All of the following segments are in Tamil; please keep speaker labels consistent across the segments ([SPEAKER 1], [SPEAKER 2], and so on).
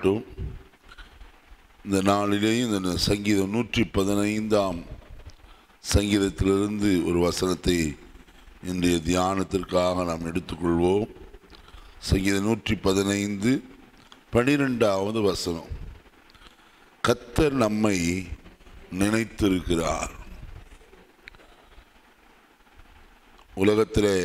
[SPEAKER 1] ஆசீர்வதிக்கப்படட்டும் இந்த நாளிலே இந்த சங்கீதம் நூற்றி பதினைந்தாம் சங்கீதத்திலிருந்து ஒரு வசனத்தை இன்றைய தியானத்திற்காக நாம் எடுத்துக்கொள்வோம் சங்கீதம் நூற்றி பதினைந்து பனிரெண்டாவது வசனம் கத்தர் நம்மை நினைத்திருக்கிறார் உலகத்திலே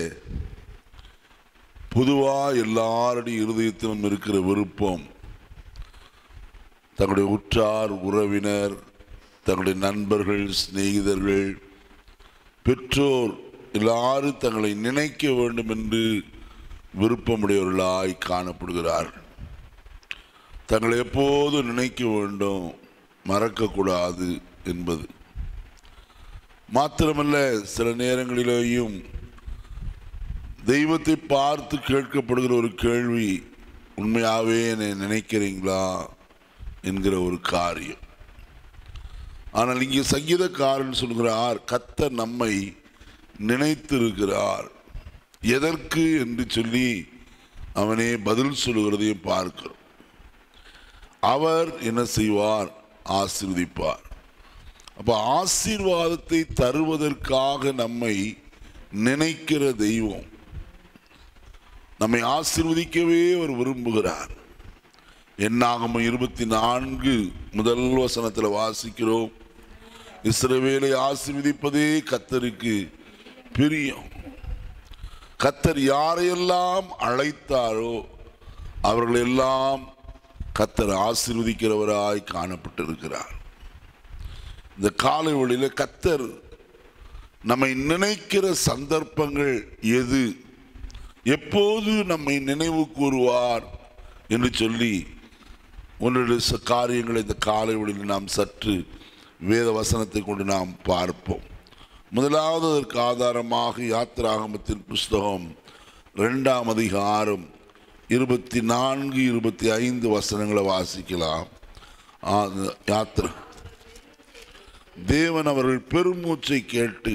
[SPEAKER 1] பொதுவாக எல்லாருடைய இருதயத்திலும் இருக்கிற விருப்பம் தங்களுடைய உற்றார் உறவினர் தங்களுடைய நண்பர்கள் சிநேகிதர்கள் பெற்றோர் எல்லாரும் தங்களை நினைக்க வேண்டும் என்று விருப்பமுடையவர்களாய் காணப்படுகிறார்கள் தங்களை எப்போதும் நினைக்க வேண்டும் மறக்கக்கூடாது என்பது மாத்திரமல்ல சில நேரங்களிலேயும் தெய்வத்தை பார்த்து கேட்கப்படுகிற ஒரு கேள்வி உண்மையாகவே என்னை நினைக்கிறீங்களா என்கிற ஒரு காரியம் ஆனால் இங்கே சங்கீதக்காரன் சொல்கிறார் கத்த நம்மை நினைத்திருக்கிறார் எதற்கு என்று சொல்லி அவனே பதில் சொல்லுகிறதையும் பார்க்கிறோம் அவர் என்ன செய்வார் ஆசீர்வதிப்பார் அப்ப ஆசீர்வாதத்தை தருவதற்காக நம்மை நினைக்கிற தெய்வம் நம்மை ஆசீர்வதிக்கவே அவர் விரும்புகிறார் என்னாகம இருபத்தி நான்கு முதல் வசனத்தில் வாசிக்கிறோம் இஸ்ரவேலை ஆசீர்வதிப்பதே கத்தருக்கு பிரியம் கத்தர் யாரையெல்லாம் அழைத்தாரோ அவர்கள் எல்லாம் கத்தர் ஆசீர்வதிக்கிறவராய் காணப்பட்டிருக்கிறார் இந்த காலை வழியில கத்தர் நம்மை நினைக்கிற சந்தர்ப்பங்கள் எது எப்போது நம்மை நினைவு கூறுவார் என்று சொல்லி ஒன்றுடைய ச- காரியங்களை இந்த காலை வழியில் நாம் சற்று வேத வசனத்தை கொண்டு நாம் பார்ப்போம் முதலாவது அதற்கு ஆதாரமாக யாத்திராகமத்தின் புஸ்தகம் ரெண்டாம் அதிகாரம் இருபத்தி நான்கு இருபத்தி ஐந்து வசனங்களை வாசிக்கலாம் ஆ, யாத்திரை தேவன் அவர்கள் பெருமூச்சை கேட்டு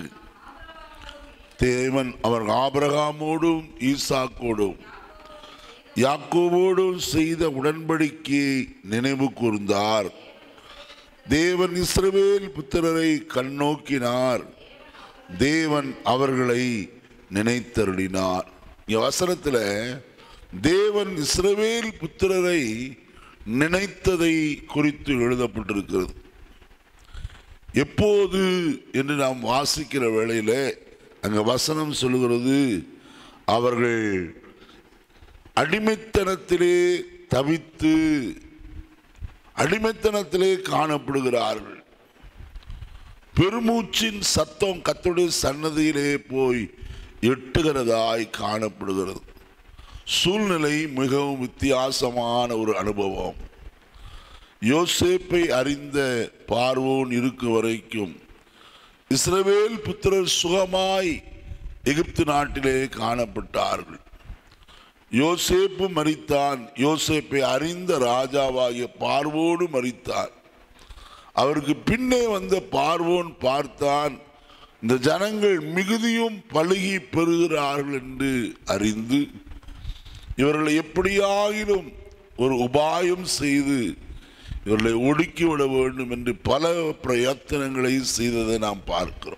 [SPEAKER 1] தேவன் அவர் ஆபிரகாமோடும் ஈசாக்கோடும் யாக்கோவோடும் செய்த உடன்படிக்கையை நினைவு கூர்ந்தார் தேவன் இஸ்ரவேல் புத்திரரை கண்ணோக்கினார் தேவன் அவர்களை நினைத்தருளினார் இங்க வசனத்துல தேவன் இஸ்ரவேல் புத்திரரை நினைத்ததை குறித்து எழுதப்பட்டிருக்கிறது எப்போது என்று நாம் வாசிக்கிற வேளையில அங்க வசனம் சொல்லுகிறது அவர்கள் அடிமைத்தனத்திலே தவித்து அடிமைத்தனத்திலே காணப்படுகிறார்கள் பெருமூச்சின் சத்தம் கர்த்தருடைய சன்னதியிலே போய் எட்டுகிறதாய் காணப்படுகிறது சூழ்நிலை மிகவும் வித்தியாசமான ஒரு அனுபவம் யோசேப்பை அறிந்த பார்வோன் இருக்கு வரைக்கும் இஸ்ரவேல் புத்திரர் சுகமாய் எகிப்து நாட்டிலே காணப்பட்டார்கள் யோசேப்பு மரித்தான் யோசேப்பை அறிந்த ராஜாவாகிய பார்வோடு மரித்தான் அவருக்கு பின்னே வந்த பார்வோன் பார்த்தான் இந்த ஜனங்கள் மிகுதியும் பழுகி பெறுகிறார்கள் என்று அறிந்து இவர்களை எப்படியாகிலும் ஒரு உபாயம் செய்து இவர்களை ஒடுக்கிவிட வேண்டும் என்று பல பிரயத்தனங்களை செய்ததை நாம் பார்க்கிறோம்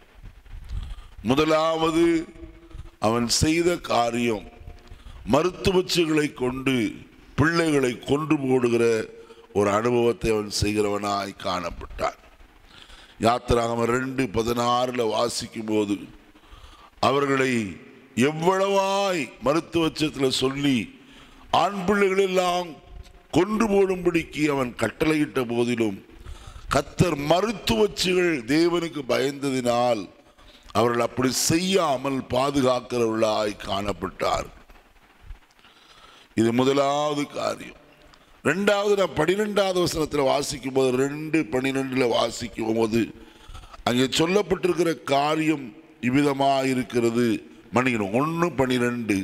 [SPEAKER 1] முதலாவது அவன் செய்த காரியம் மருத்துவச்சிகளை கொண்டு பிள்ளைகளை கொன்று போடுகிற ஒரு அனுபவத்தை அவன் செய்கிறவனாய் காணப்பட்டான் யாத்திராகம ரெண்டு பதினாறுல வாசிக்கும் போது அவர்களை எவ்வளவாய் மருத்துவச்சத்தில் சொல்லி ஆண் பிள்ளைகள் எல்லாம் கொன்று போடும்படிக்கு அவன் கட்டளையிட்ட போதிலும் கத்தர் மருத்துவச்சிகள் தேவனுக்கு பயந்ததினால் அவர்கள் அப்படி செய்யாமல் பாதுகாக்கிறவர்களாய் காணப்பட்டார் இது முதலாவது காரியம் ரெண்டாவது நான் பனிரெண்டாவது வசனத்தில் வாசிக்கும் போது ரெண்டு பன்னிரெண்டுல வாசிக்கும் போது அங்கே சொல்லப்பட்டிருக்கிற காரியம் இவ்விதமாக இருக்கிறது மன்னிக்கணும் ஒன்று பனிரெண்டு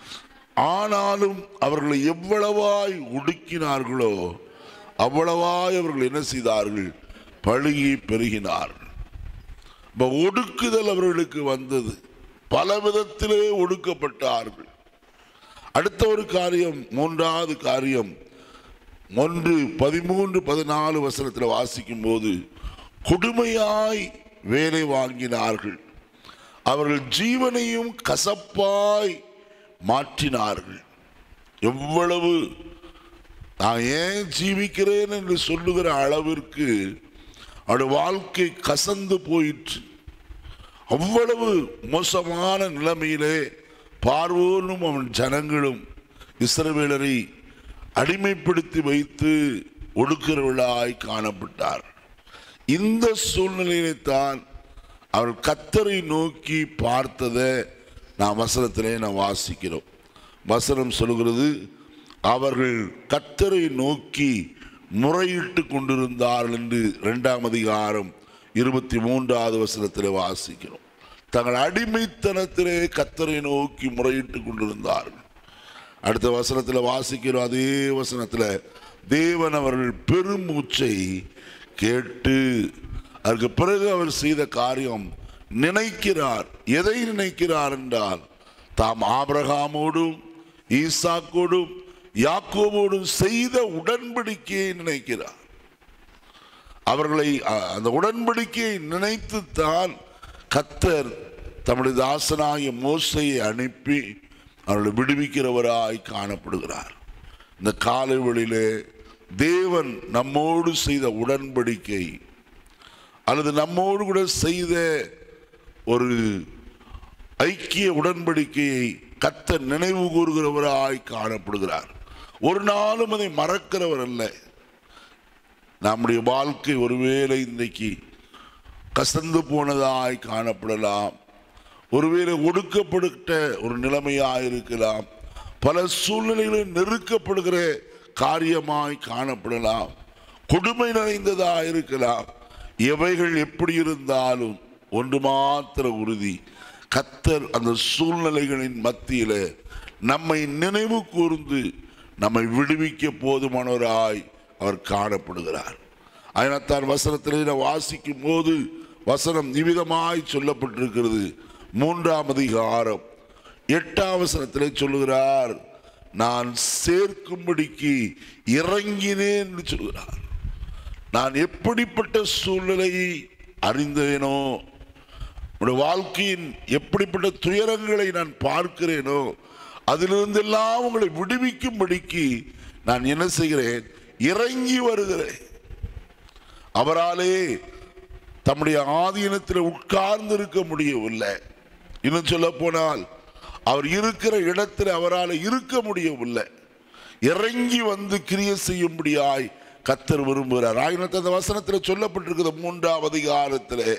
[SPEAKER 1] ஆனாலும் அவர்களை எவ்வளவாய் ஒடுக்கினார்களோ அவ்வளவாய் அவர்கள் என்ன செய்தார்கள் பழுகி பெருகினார்கள் இப்ப ஒடுக்குதல் அவர்களுக்கு வந்தது பல விதத்திலே ஒடுக்கப்பட்டார்கள் அடுத்த ஒரு காரியம் மூன்றாவது காரியம் ஒன்று பதிமூன்று பதினாலு வசனத்தில் வாசிக்கும் போது கொடுமையாய் வேலை வாங்கினார்கள் அவர்கள் ஜீவனையும் கசப்பாய் மாற்றினார்கள் எவ்வளவு நான் ஏன் ஜீவிக்கிறேன் என்று சொல்லுகிற அளவிற்கு அவருடைய வாழ்க்கை கசந்து போயிற்று அவ்வளவு மோசமான நிலைமையிலே பார்வோனும் அவன் ஜனங்களும் இஸ்ரவேலரை அடிமைப்படுத்தி வைத்து ஒடுக்கிறவர்களாய் காணப்பட்டார் இந்த சூழ்நிலையிலே தான் அவர் கத்தரை நோக்கி பார்த்ததை நான் வசனத்திலே நான் வாசிக்கிறோம் வசனம் சொல்கிறது அவர்கள் கத்தரை நோக்கி முறையிட்டு கொண்டிருந்தார்கள் என்று இரண்டாம் அதிகாரம் இருபத்தி மூன்றாவது வசனத்தில் வாசிக்கிறோம் தங்கள் அடிமைத்தனத்திலே கத்தரை நோக்கி முறையிட்டு கொண்டிருந்தார்கள் அடுத்த வசனத்தில் வாசிக்கிறோம் அதே வசனத்தில் தேவன் அவர்கள் பெருமூச்சை கேட்டு அதற்கு பிறகு அவர் செய்த காரியம் நினைக்கிறார் எதை நினைக்கிறார் என்றால் தாம் ஆபிரகாமோடும் ஈசாக்கோடும் யாக்கோவோடும் செய்த உடன்படிக்கையை நினைக்கிறார் அவர்களை அ- அந்த உடன்படிக்கையை நினைத்துத்தான் கத்தர் தம்முடைய தாசனாகிய மோசையை அனுப்பி அவர்களை விடுவிக்கிறவராய் காணப்படுகிறார் இந்த காலை வேளையிலே தேவன் நம்மோடு செய்த உடன்படிக்கை அல்லது நம்மோடு கூட செய்த ஒரு ஐக்கிய உடன்படிக்கையை கத்த நினைவு கூறுகிறவராய் காணப்படுகிறார் ஒரு நாளும் அதை மறக்கிறவர் அல்ல நம்முடைய வாழ்க்கை ஒருவேளை இன்றைக்கு கசந்து போனதாய் காணப்படலாம் ஒருவேளை ஒடுக்கப்பட்ட ஒரு நிலைமையாய் இருக்கலாம் பல சூழ்நிலைகளில் நெருக்கப்படுகிற காரியமாய் காணப்படலாம் கொடுமை நிறைந்ததாய் இருக்கலாம் எவைகள் எப்படி இருந்தாலும் ஒன்று மாத்திர உறுதி கத்தர் அந்த சூழ்நிலைகளின் மத்தியில நம்மை நினைவு கூர்ந்து நம்மை விடுவிக்க போதுமானவராய் அவர் காணப்படுகிறார் அதனால்தான் வசனத்திலே நான் வாசிக்கும் போது வசனம் நிவிதமாய் சொல்லப்பட்டிருக்கிறது மூன்றாம் அதிகாரம் எட்டாம் வசனத்திலே சொல்லுகிறார் நான் சேர்க்கும்படிக்கு இறங்கினேன் என்று சொல்கிறார் நான் எப்படிப்பட்ட சூழ்நிலையை அறிந்தேனோ உடைய வாழ்க்கையின் எப்படிப்பட்ட துயரங்களை நான் பார்க்கிறேனோ அதிலிருந்தெல்லாம் உங்களை விடுவிக்கும்படிக்கு நான் என்ன செய்கிறேன் இறங்கி வருகிறேன் அவராலே தம்முடைய ஆதீனத்தில் உட்கார்ந்து இருக்க முடியவில்லை இன்னும் சொல்ல போனால் அவர் இருக்கிற இடத்தில் அவரால் இருக்க முடியவில்லை இறங்கி வந்து கிரிய செய்யும்படியாய் கத்தர் விரும்புகிறார் ஆயிரத்தி அந்த வசனத்தில் சொல்லப்பட்டிருக்கிற மூன்றாம் அதிகாரத்திலே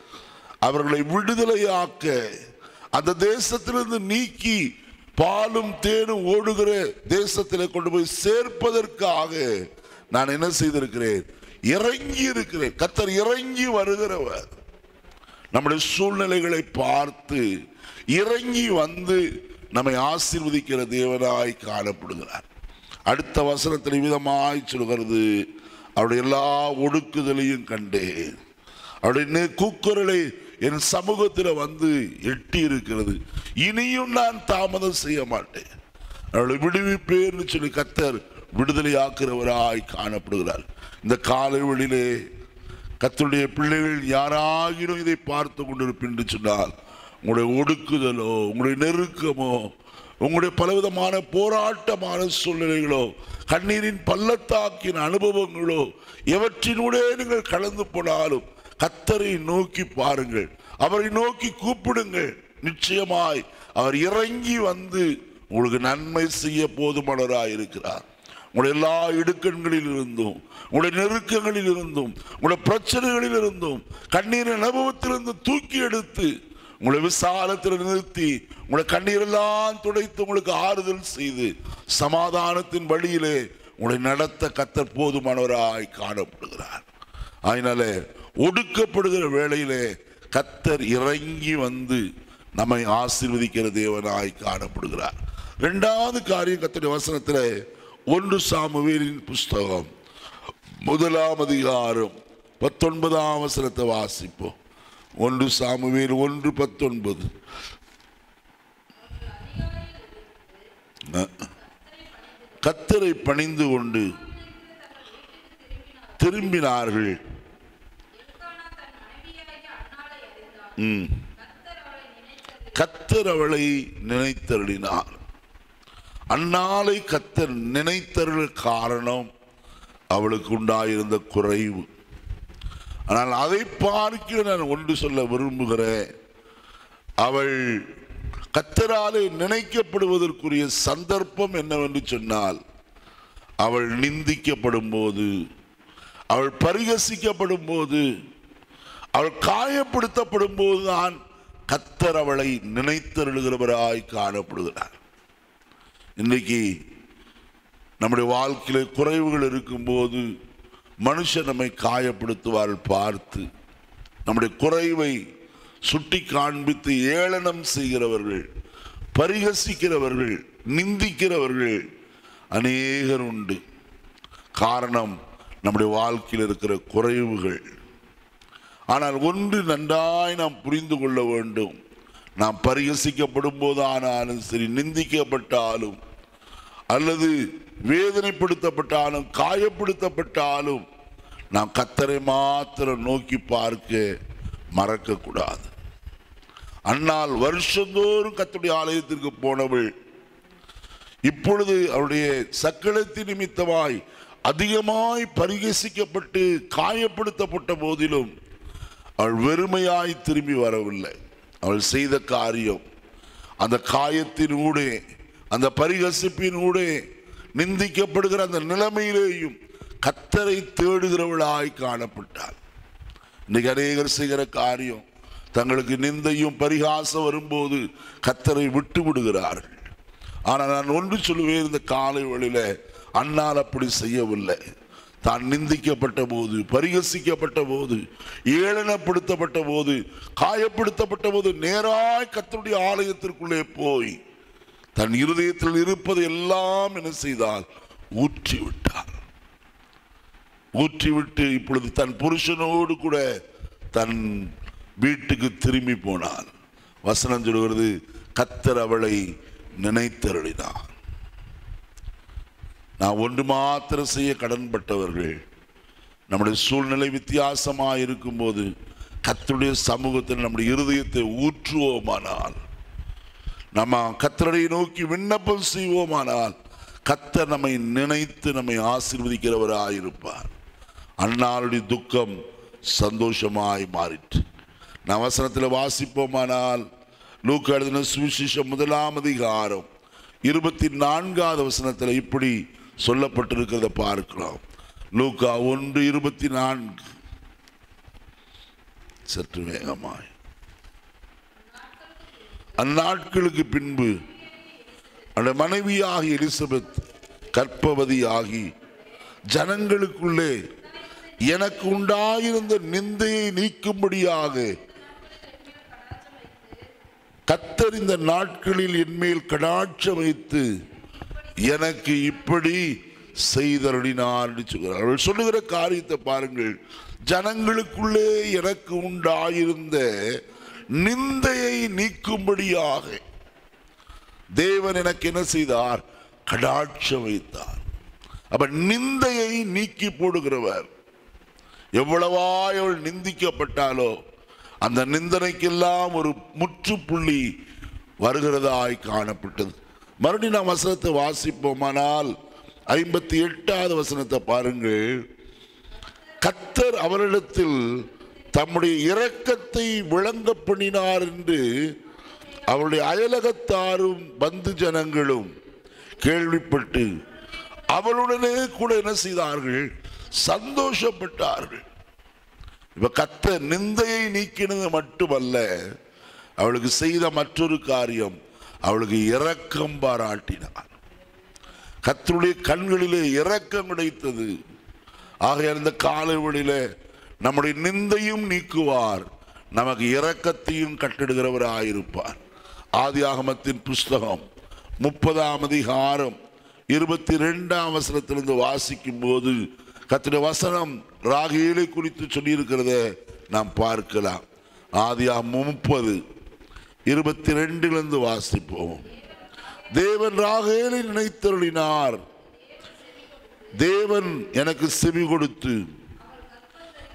[SPEAKER 1] அவர்களை விடுதலையாக்க அந்த தேசத்திலிருந்து நீக்கி பாலும் தேனும் ஓடுகிற தேசத்தில் கொண்டு போய் சேர்ப்பதற்காக நான் என்ன செய்திருக்கிறேன் இறங்கி இருக்கிறேன் கத்தர் இறங்கி வருகிறவர் நம்முடைய சூழ்நிலைகளை பார்த்து இறங்கி வந்து நம்மை ஆசீர்வதிக்கிற தேவனாய் காணப்படுகிறார் அடுத்த வசனத்தில் விதமாய் சொல்கிறது அவருடைய எல்லா ஒடுக்குதலையும் கண்டேன் அவருடைய நெ- கூக்குரலை என் சமூகத்தில் வந்து எட்டி இருக்கிறது இனியும் நான் தாமதம் செய்ய மாட்டேன் அவளை விடுவிப்பேன்னு சொல்லி கத்தர் விடுதலையாக்குறவராய் காணப்படுகிறார் இந்த காலை வழியிலே கத்தருடைய பிள்ளைகள் யாராகிலும் இதை பார்த்து கொண்டிருப்பேன் என்று சொன்னால் உங்களுடைய ஒடுக்குதலோ உங்களுடைய நெருக்கமோ உங்களுடைய பலவிதமான போராட்டமான சூழ்நிலைகளோ கண்ணீரின் பள்ளத்தாக்கின் அனுபவங்களோ எவற்றினூடே நீங்கள் கலந்து போனாலும் கத்தரை நோக்கி பாருங்கள் அவரை நோக்கி கூப்பிடுங்கள் நிச்சயமாய் அவர் இறங்கி வந்து உங்களுக்கு நன்மை செய்ய போதுமானவராய் இருக்கிறார் உங்களுடைய எல்லா இடுக்கண்களில் இருந்தும் உங்களுடைய நெருக்கங்களில் இருந்தும் உங்களுடைய பிரச்சனைகளில் இருந்தும் கண்ணீரின் அனுபவத்திலிருந்து தூக்கி எடுத்து உங்களை விசாலத்தில் நிறுத்தி உங்களுடைய கண்ணீரெல்லாம் துடைத்து உங்களுக்கு ஆறுதல் செய்து சமாதானத்தின் வழியிலே உங்களை நடத்த கத்தர் போதுமானவராய் காணப்படுகிறார் அதனால ஒடுக்கப்படுகிற வேளையிலே கத்தர் இறங்கி வந்து நம்மை ஆசீர்வதிக்கிற தேவனாய் காணப்படுகிறார் இரண்டாவது காரியம் கத்தருடைய வசனத்தில் ஒன்று சாமுவேலின் புஸ்தகம் முதலாம் அதிகாரம் பத்தொன்பதாம் வசனத்தை வாசிப்போம் ஒன்று சாமுவேல் ஒன்று பத்தொன்பது அஹ். கத்தரை பணிந்து கொண்டு திரும்பினார்கள்
[SPEAKER 2] எல்கானா தன் மனைவியாகிய அன்னாளை அறிந்தார்
[SPEAKER 1] ம்.
[SPEAKER 2] கர்த்தர் அவளை நினைத்தது
[SPEAKER 1] கத்தர் அவளை நினைத்தருளினார் அந்நாளை கத்தர் நினைத்தருள் காரணம் அவளுக்கு உண்டாயிருந்த குறைவு ஆனால் அதை பார்க்க நான் ஒன்று சொல்ல விரும்புகிறேன் அவள் கத்தராலே நினைக்கப்படுவதற்குரிய சந்தர்ப்பம் என்னவென்று சொன்னால் அவள் நிந்திக்கப்படும் போது அவள் பரிகசிக்கப்படும் போது அவள் காயப்படுத்தப்படும் போதுதான் கத்தர் அவளை நினைத்தருளுகிறவராய் காணப்படுகிறார் இன்றைக்கு நம்முடைய வாழ்க்கையில குறைவுகள் இருக்கும்போது மனுஷன் நம்மை காயப்படுத்துவார் பார்த்து நம்முடைய குறைவை சுட்டி காண்பித்து ஏளனம் செய்கிறவர்கள் பரிகசிக்கிறவர்கள் நிந்திக்கிறவர்கள் அநேகர் உண்டு காரணம் நம்முடைய வாழ்க்கையில் இருக்கிற குறைவுகள் ஆனால் ஒன்று நன்றாய் நாம் புரிந்து கொள்ள வேண்டும் நாம் பரிகசிக்கப்படும் போது ஆனாலும் சரி நிந்திக்கப்பட்டாலும் அல்லது வேதனைப்படுத்தப்பட்டாலும் காயப்படுத்தப்பட்டாலும் நாம் கத்தரை மாத்திரம் நோக்கி பார்க்க மறக்கக்கூடாது அன்னால் வருஷந்தோறும் கத்துடைய ஆலயத்திற்கு போனவள் இப்பொழுது அவருடைய சக்களத்தின் நிமித்தமாய் அதிகமாய் பரிகசிக்கப்பட்டு காயப்படுத்தப்பட்ட போதிலும் அவள் வெறுமையாய் திரும்பி வரவில்லை அவள் செய்த காரியம் அந்த காயத்தினூடே அந்த பரிகசிப்பினூடே நிந்திக்கப்படுகிற அந்த நிலைமையிலேயும் கத்தரை தேடுகிறவளாய் காணப்பட்டாள் இன்னைக்கு அநேகர் செய்கிற காரியம் தங்களுக்கு நிந்தையும் பரிகாசம் வரும்போது கத்தரை விட்டு விடுகிறார்கள் ஆனால் நான் ஒன்று சொல்லுவேன் இந்த காலை வழியில அண்ணால் அப்படி செய்யவில்லை தான் நிந்திக்கப்பட்ட போது பரிகசிக்கப்பட்ட போது ஏளனப்படுத்தப்பட்ட போது காயப்படுத்தப்பட்ட போது நேராய் கத்தருடைய ஆலயத்திற்குள்ளே போய் தன் இருதயத்தில் இருப்பது எல்லாம் என்ன செய்தால் ஊற்றி விட்டார் ஊற்றிவிட்டு இப்பொழுது தன் புருஷனோடு கூட தன் வீட்டுக்கு திரும்பி போனாள் வசனம் சொல்கிறது கத்தர் அவளை நினைத்தருளினார் நான் ஒன்று மாத்திரம் செய்ய கடன்பட்டவர்கள் நம்முடைய சூழ்நிலை வித்தியாசமாக இருக்கும்போது கத்தருடைய சமூகத்தில் நம்முடைய இருதயத்தை ஊற்றுவோமானால் நம்ம கத்தரை நோக்கி விண்ணப்பம் செய்வோமானால் கத்தர் நம்மை நினைத்து நம்மை ஆசீர்வதிக்கிறவராயிருப்பார் அன்னாருடைய துக்கம் சந்தோஷமாய் மாறிற்று நான் வசனத்தில் வாசிப்போமானால் லூக்கா எழுதின சுவிசேஷம் முதலாம் அதிகாரம் இருபத்தி நான்காவது வசனத்தில் இப்படி சொல்லப்பட்டிருக்கிறத பார்க்கிறோம் லூக்கா ஒன்று இருபத்தி நான்கு சற்று வேகமாய் அந்நாட்களுக்கு பின்பு அந்த மனைவியாகி எலிசபெத் கற்பவதியாகி ஜனங்களுக்குள்ளே எனக்கு உண்டாயிருந்த நிந்தையை நீக்கும்படியாக கத்தர் இந்த நாட்களில் என்மேல் கடாட்சம் வைத்து எனக்கு இப்படி செய்தருளினார் என்று சொல்கிறார் அவள் சொல்லுகிற காரியத்தை பாருங்கள் ஜனங்களுக்குள்ளே எனக்கு உண்டாயிருந்த நிந்தையை நீக்கும்படியாக தேவன் எனக்கு என்ன செய்தார் கடாட்சம் வைத்தார் அப்ப நிந்தையை நீக்கி போடுகிறவர் எவ்வளவாய் அவள் நிந்திக்கப்பட்டாலோ அந்த நிந்தனைக்கெல்லாம் ஒரு முற்றுப்புள்ளி வருகிறதாய் காணப்பட்டது மறுபடி நாம் வசனத்தை வாசிப்போமானால் ஐம்பத்தி எட்டாவது வசனத்தை பாருங்கள் கத்தர் அவரிடத்தில் தம்முடைய இரக்கத்தை விளங்க பண்ணினார் என்று அவருடைய அயலகத்தாரும் பந்து ஜனங்களும் கேள்விப்பட்டு அவளுடனே கூட என்ன செய்தார்கள் சந்தோஷப்பட்டார்கள் இப்ப கத்த நிந்தையை நீக்கினது மட்டுமல்ல அவளுக்கு செய்த மற்றொரு காரியம் அவளுக்கு இரக்கம் பாராட்டினார் கத்தருடைய கண்களிலே இரக்கம் கிடைத்தது ஆகையால் இந்த காலை வழியில நம்முடைய நிந்தையும் நீக்குவார் நமக்கு இரக்கத்தையும் கட்டிடுகிறவராயிருப்பார் ஆதியாகமத்தின் புஸ்தகம் முப்பதாம் அதிகாரம் இருபத்தி ரெண்டாம் வசனத்திலிருந்து வாசிக்கும் போது கத்திர வசனம் ராகேலை குறித்து சொல்லியிருக்கிறத நாம் பார்க்கலாம் ஆதியாகமம் முப்பது இருபத்தி ரெண்டிலிருந்து வாசிப்போம் தேவன் ராகேலை நினைத்தருளினார் தேவன் எனக்கு செவி கொடுத்து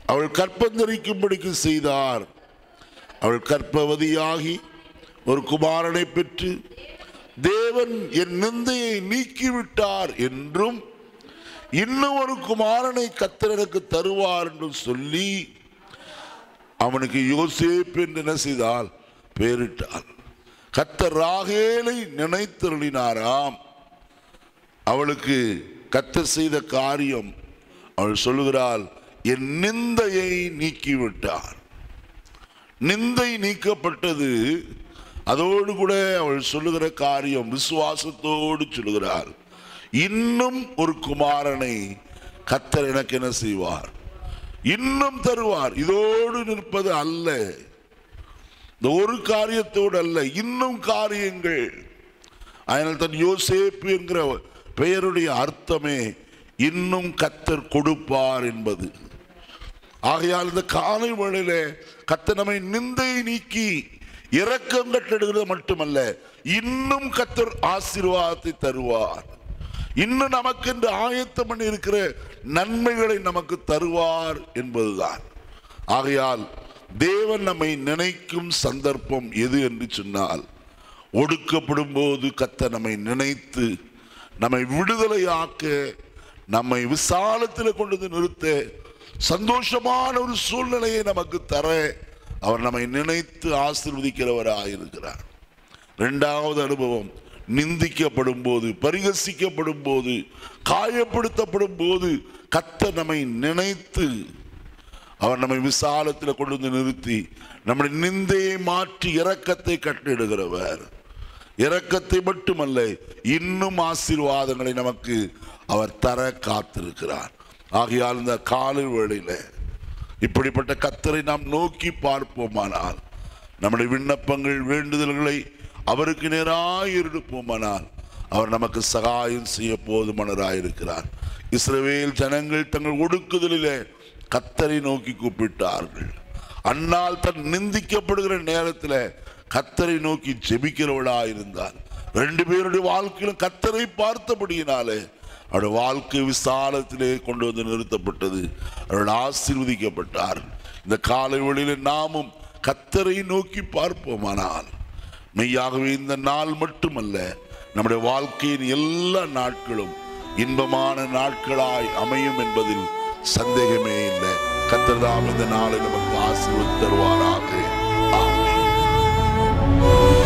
[SPEAKER 1] அவள் கற்பந்தரிக்கும்படிக்கு செய்தார் அவள் கற்பவதியாகி ஒரு குமாரனை பெற்று தேவன் என் நிந்தையை நீக்கிவிட்டார் என்றும் இன்னும் ஒரு குமாரனை கத்தர் எனக்கு தருவார் என்றும் சொல்லி அவனுக்கு யோசேப்பு என்று என்ன செய்தால் பேரிட்டார் கத்தர் ராகேலை நினைத்தருளினாராம் அவளுக்கு கத்தர் செய்த காரியம் அவள் சொல்லுகிறாள் என் நிந்தையை நீக்கிவிட்டார் நிந்தை நீக்கப்பட்டது அதோடு கூட அவள் சொல்லுகிற காரியம் விசுவாசத்தோடு சொல்லுகிறாள் இன்னும் ஒரு குமாரனை கத்தர் எனக்கு என்ன செய்வார் இன்னும் தருவார் இதோடு நிற்பது அல்ல இந்த ஒரு காரியத்தோடு அல்ல இன்னும் காரியங்கள் அதனால் தன் யோசேப்பு என்கிற பெயருடைய அர்த்தமே இன்னும் கத்தர் கொடுப்பார் என்பது ஆகையால் இந்த காலை வேளையில கத்த நம்மை நிந்தை நீக்கி இரக்கம் கட்டெடுகிறது மட்டுமல்ல இன்னும் கத்தர் ஆசீர்வாதத்தை தருவார் இன்னும் நமக்கென்று ஆயத்தம் பண்ணி இருக்கிற நன்மைகளை நமக்கு தருவார் என்பதுதான் ஆகையால் தேவன் நம்மை நினைக்கும் சந்தர்ப்பம் எது என்று சொன்னால் ஒடுக்கப்படும் போது கத்த நம்மை நினைத்து நம்மை விடுதலையாக்க நம்மை விசாலத்தில் கொண்டு வந்து நிறுத்த சந்தோஷமான ஒரு சூழ்நிலையை நமக்கு தர அவர் நம்மை நினைத்து ஆசீர்வதிக்கிறவராக இருக்கிறார் இரண்டாவது அனுபவம் நிந்திக்கப்படும் போது பரிகசிக்கப்படும் போது காயப்படுத்தப்படும் போது கத்த நம்மை நினைத்து அவர் நம்மை விசாலத்தில் கொண்டு வந்து நிறுத்தி நம்முடைய நிந்தையை மாற்றி இரக்கத்தை கட்டிடுகிறவர் இரக்கத்தை மட்டுமல்ல இன்னும் ஆசீர்வாதங்களை நமக்கு அவர் தர காத்திருக்கிறார் ஆகையால் இந்த காலை வேளையில இப்படிப்பட்ட கத்தரை நாம் நோக்கி பார்ப்போமானால் நம்முடைய விண்ணப்பங்கள் வேண்டுதல்களை அவருக்கு நேராய் எடுப்போமானால் அவர் நமக்கு சகாயம் செய்ய போதுமானராயிருக்கிறார் இஸ்ரவேல் ஜனங்கள் தங்கள் ஒடுக்குதலிலே கத்தரை நோக்கி கூப்பிட்டார்கள் அன்னால் தன் நிந்திக்கப்படுகிற நேரத்தில் கத்தரை நோக்கி ஜெபிக்கிறவளாக இருந்தார் ரெண்டு பேருடைய வாழ்க்கையிலும் கத்தரை பார்த்தபடியினாலே அவருடைய வாழ்க்கை விசாலத்திலே கொண்டு வந்து நிறுத்தப்பட்டது அவர்கள் ஆசீர்வதிக்கப்பட்டார் இந்த காலை வழியில நாமும் கத்தரை நோக்கி பார்ப்போமானால் மெய்யாகவே இந்த நாள் மட்டுமல்ல நம்முடைய வாழ்க்கையின் எல்லா நாட்களும் இன்பமான நாட்களாய் அமையும் என்பதில் சந்தேகமே இல்லை கத்தர்தாம் இந்த நாளை நமக்கு ஆசீர்வதி தருவாராக ஆமென்